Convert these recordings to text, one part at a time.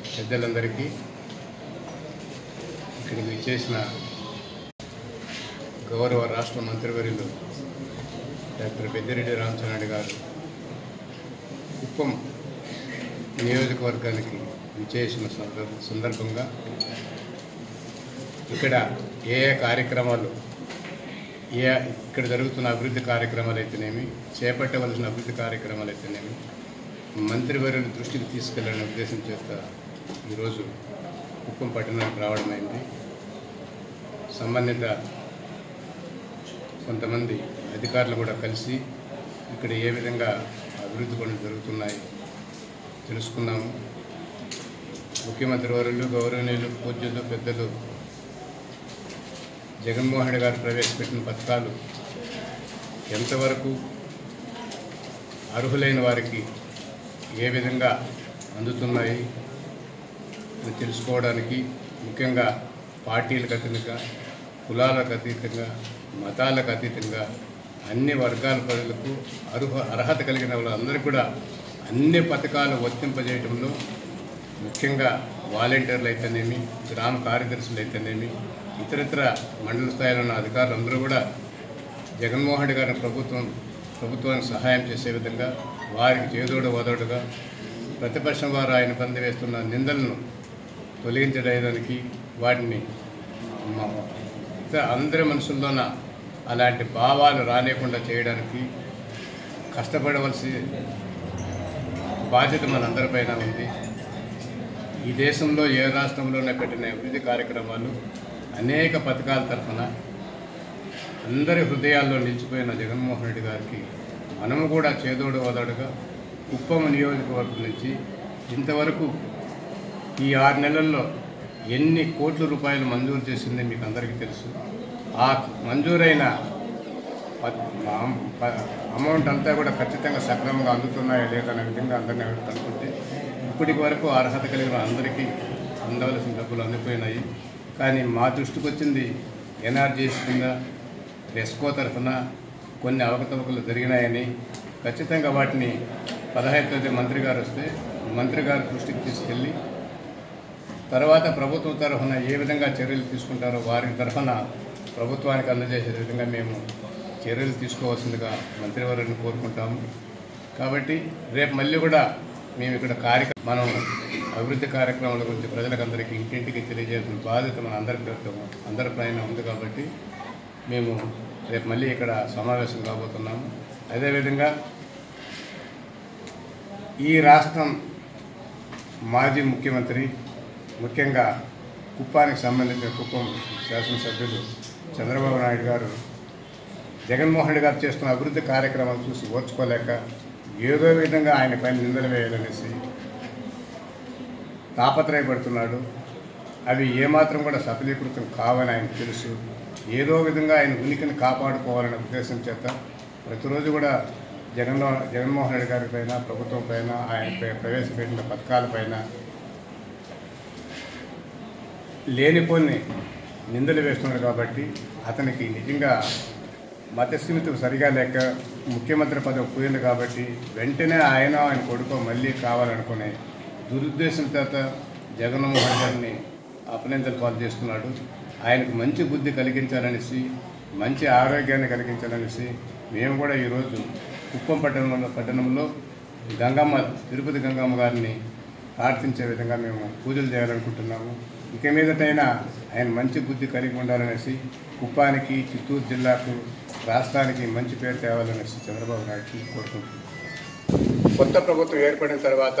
పెద్దలందరికీ ఇక్కడికి విచ్చేసిన గౌరవ రాష్ట్ర మంత్రివర్యులు డాక్టర్ పెద్దిరెడ్డి రామచంద్రరెడ్డి గారు కుప్పం నియోజకవర్గానికి విచ్చేసిన సందర్భ- సందర్భంగా ఇక్కడ ఏ ఏ కార్యక్రమాలు ఏ ఇక్కడ జరుగుతున్న అభివృద్ధి కార్యక్రమాలు అయితేనేమి చేపట్టవలసిన అభివృద్ధి కార్యక్రమాలు అయితేనేమి మంత్రివర్యుల దృష్టికి తీసుకెళ్లాలనే ఉద్దేశం చేత ఈరోజు కుప్పం పట్టణానికి రావడమైంది సంబంధిత కొంతమంది అధికారులు కూడా కలిసి ఇక్కడ ఏ విధంగా అభివృద్ధి పనులు జరుగుతున్నాయి తెలుసుకున్నాము ముఖ్యమంత్రి వర్యులు గౌరవనీయులు పూజ్యులు పెద్దలు జగన్మోహన్ రెడ్డి గారు ప్రవేశపెట్టిన పథకాలు ఎంతవరకు అర్హులైన వారికి ఏ విధంగా అందుతున్నాయి అని తెలుసుకోవడానికి ముఖ్యంగా పార్టీలకు అతీతంగా కులాలకు అతీతంగా మతాలకు అతీతంగా అన్ని వర్గాల ప్రజలకు అర్హ అర్హత కలిగిన వాళ్ళందరికీ కూడా అన్ని పథకాలు వర్తింపజేయడంలో ముఖ్యంగా వాలంటీర్లు అయితేనేమి గ్రామ కార్యదర్శులు అయితేనేమి ఇతరత్ర మండల స్థాయిలో ఉన్న అధికారులందరూ కూడా జగన్మోహన్ రెడ్డి గారి ప్రభుత్వం ప్రభుత్వానికి సహాయం చేసే విధంగా వారికి చేదోడు వదోడుగా ప్రతిపక్షం వారు ఆయన పంది వేస్తున్న నిందలను తొలగించడానికి వాటిని మ- ఇతర అందరి మనసుల్లోన అలాంటి భావాలు రానియకుండా చేయడానికి కష్టపడవలసి బాధ్యత మనందరిపైన ఉంది ఈ దేశంలో ఏ రాష్ట్రంలోనే పెట్టిన అభివృద్ధి కార్యక్రమాలు అనేక పథకాల తరఫున అందరి హృదయాల్లో నిలిచిపోయిన జగన్మోహన్ రెడ్డి గారికి మనము కూడా చేదోడు వదడుగా కుప్పం నియోజకవర్గం నుంచి ఇంతవరకు ఈ ఆరు నెలల్లో ఎన్ని కోట్ల రూపాయలు మంజూరు చేసింది మీకు అందరికీ తెలుసు ఆ మంజూరైన ప- అమ్- ప- అమౌంట్ అంతా కూడా ఖచ్చితంగా సక్రమంగా అందుతున్నాయా లేదా అనే విధంగా అందరినీ కనుక్కుంటే ఇప్పటికి వరకు అర్హత కలిగిన అందరికీ అందవలసిన డబ్బులు అందిపోయినాయి కానీ మా దృష్టికి వచ్చింది ఎన్ఆర్జీఎస్ కింద రెస్కో తరఫున కొన్ని అవకతవకలు జరిగినాయని ఖచ్చితంగా వాటిని పదహైదు తేదీ మంత్రి గారు వస్తే మంత్రి గారి దృష్టికి తీసుకెళ్ళి తర్వాత ప్రభుత్వం తరఫున ఏ విధంగా చర్యలు తీసుకుంటారో వారి తరఫున ప్రభుత్వానికి అందజేసే విధంగా మేము చర్యలు తీసుకోవాల్సిందిగా మంత్రివర్యులను కోరుకుంటాము కాబట్టి రేపు మళ్ళీ కూడా మేము ఇక్కడ కార్యక్రమం మనం అభివృద్ధి కార్యక్రమాల గురించి ప్రజలకు అందరికీ ఇంటింటికి తెలియజేయాల్సిన బాధ్యత మన అందరి అందరి పైన ఉంది కాబట్టి మేము రేపు మళ్ళీ ఇక్కడ సమావేశం కాబోతున్నాము అదేవిధంగా ఈ రాష్ట్రం మాజీ ముఖ్యమంత్రి ముఖ్యంగా కుప్పానికి సంబంధించిన కుప్పం శాసనసభ్యులు చంద్రబాబు నాయుడు గారు జగన్మోహన్ రెడ్డి గారు చేస్తున్న అభివృద్ధి కార్యక్రమాలు చూసి ఓర్చుకోలేక ఏదో విధంగా ఆయన పైన నిందలు వేయాలనేసి తాపత్రయపడుతున్నాడు అవి ఏమాత్రం కూడా సఫలీకృతం కావని ఆయనకు తెలుసు ఏదో విధంగా ఆయన ఉనికిని కాపాడుకోవాలనే ఉద్దేశం చేత ప్రతిరోజు కూడా జగన్లో జగన్మోహన్ రెడ్డి గారి పైన ప్రభుత్వం పైన ఆయన ప్ర- ప్రవేశపెట్టిన పథకాలపైన లేనిపోని నిందలు వేస్తున్నారు కాబట్టి అతనికి నిజంగా మతస్థిమితం సరిగా లేక ముఖ్యమంత్రి పదవి పోయింది కాబట్టి వెంటనే ఆయన ఆయన కొడుకు మళ్ళీ కావాలనుకునే దురుద్దేశం చేత జగన్మోహన్ గారిని అపనిందలు పాలు చేస్తున్నాడు ఆయనకు మంచి బుద్ధి కలిగించాలనేసి మంచి ఆరోగ్యాన్ని కలిగించాలనేసి మేము కూడా ఈరోజు కుప్పం పట్టణంలో పట్టణంలో గంగమ్మ తిరుపతి గంగమ్మ గారిని ప్రార్థించే విధంగా మేము పూజలు చేయాలనుకుంటున్నాము ఇక మీదటైనా ఆయన మంచి బుద్ధి కలిగి ఉండాలనేసి కుప్పానికి చిత్తూరు జిల్లాకు రాష్ట్రానికి మంచి పేరు తేవాలనేసి చంద్రబాబు నాయుడు కోరుకుంటున్నాం కొత్త ప్రభుత్వం ఏర్పడిన తర్వాత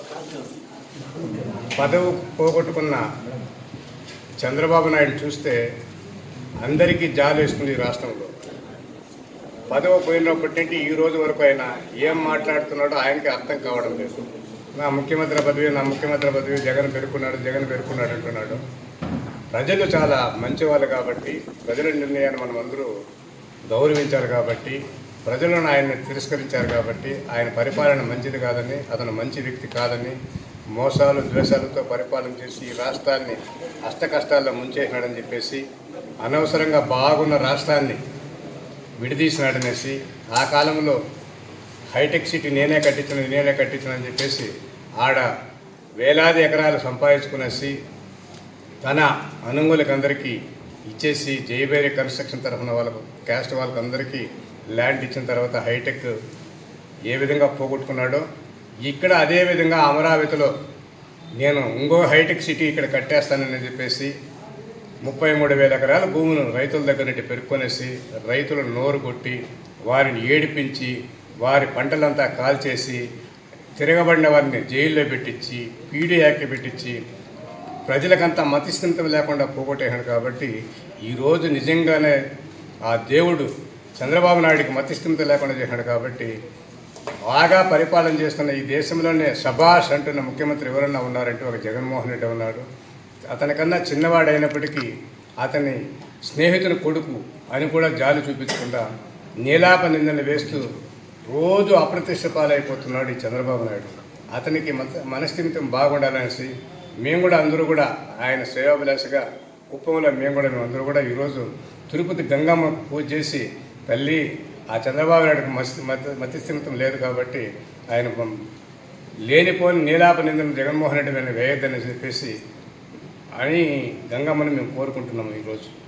పదవి పోగొట్టుకున్న చంద్రబాబు నాయుడు చూస్తే అందరికీ జాలి వేస్తుంది ఈ రాష్ట్రంలో పదవి పోయినప్పటి నుండి ఈ రోజు వరకు ఆయన ఏం మాట్లాడుతున్నాడో ఆయనకి అర్థం కావడం లేదు నా ముఖ్యమంత్రి పదవి నా ముఖ్యమంత్రి పదవి జగన్ పెరుకున్నాడు జగన్ పెరుకున్నాడు అంటున్నాడు ప్రజలు చాలా మంచివాళ్ళు కాబట్టి ప్రజల నిర్ణయాన్ని మనం అందరూ గౌరవించాలి కాబట్టి ప్రజలను ఆయన్ని తిరస్కరించారు కాబట్టి ఆయన పరిపాలన మంచిది కాదని అతను మంచి వ్యక్తి కాదని మోసాలు ద్వేషాలతో పరిపాలన చేసి ఈ రాష్ట్రాన్ని అష్ట కష్టాల్లో ముంచేసినాడని చెప్పేసి అనవసరంగా బాగున్న రాష్ట్రాన్ని విడదీసినాడనేసి ఆ కాలంలో హైటెక్ సిటీ నేనే కట్టించిన నేనే కట్టించిన అని చెప్పేసి ఆడ వేలాది ఎకరాలు సంపాదించుకునేసి తన అనుంగులకు అందరికీ ఇచ్చేసి జయబేరి కన్స్ట్రక్షన్ తరఫున వాళ్ళకు క్యాస్ట్ వాళ్ళకి అందరికీ ల్యాండ్ ఇచ్చిన తర్వాత హైటెక్ ఏ విధంగా పోగొట్టుకున్నాడో ఇక్కడ అదే విధంగా అమరావతిలో నేను ఇంకో హైటెక్ సిటీ ఇక్కడ కట్టేస్తానని చెప్పేసి ముప్పై మూడు వేల ఎకరాల భూములను రైతుల దగ్గర నుండి పెరుక్కొనేసి రైతులను నోరు కొట్టి వారిని ఏడిపించి వారి పంటలంతా కాల్చేసి తిరగబడిన వారిని జైల్లో పెట్టించి పీడీ యాక్ట్ పెట్టించి ప్రజలకంతా మతిస్థిమితం లేకుండా పోగొట్టేశాడు కాబట్టి ఈరోజు నిజంగానే ఆ దేవుడు చంద్రబాబు నాయుడికి మతిస్థిమితం లేకుండా చేశాడు కాబట్టి బాగా పరిపాలన చేస్తున్న ఈ దేశంలోనే సభాష్ అంటున్న ముఖ్యమంత్రి ఎవరన్నా ఉన్నారంటే ఒక జగన్మోహన్ రెడ్డి ఉన్నాడు అతనికన్నా చిన్నవాడైనప్పటికీ అతని స్నేహితుని కొడుకు అని కూడా జాలి చూపించకుండా నీలాప నిందలు వేస్తూ రోజు అప్రతిష్ట పాలైపోతున్నాడు ఈ చంద్రబాబు నాయుడు అతనికి మన మనస్థిమితం బాగుండాలనేసి మేము కూడా అందరూ కూడా ఆయన శ్రేయోభిలాషగా కుప్పంలో మేము కూడా మేము అందరూ కూడా ఈరోజు తిరుపతి గంగమ్మ పూజ చేసి తల్లి ఆ చంద్రబాబు నాయుడుకి మతి మతి మతిస్థిమితం లేదు కాబట్టి ఆయన పం- లేనిపోని నీలాప నిందలు జగన్మోహన్ రెడ్డి మీద వేయొద్దని చెప్పేసి అని గంగమ్మని మేము కోరుకుంటున్నాము ఈరోజు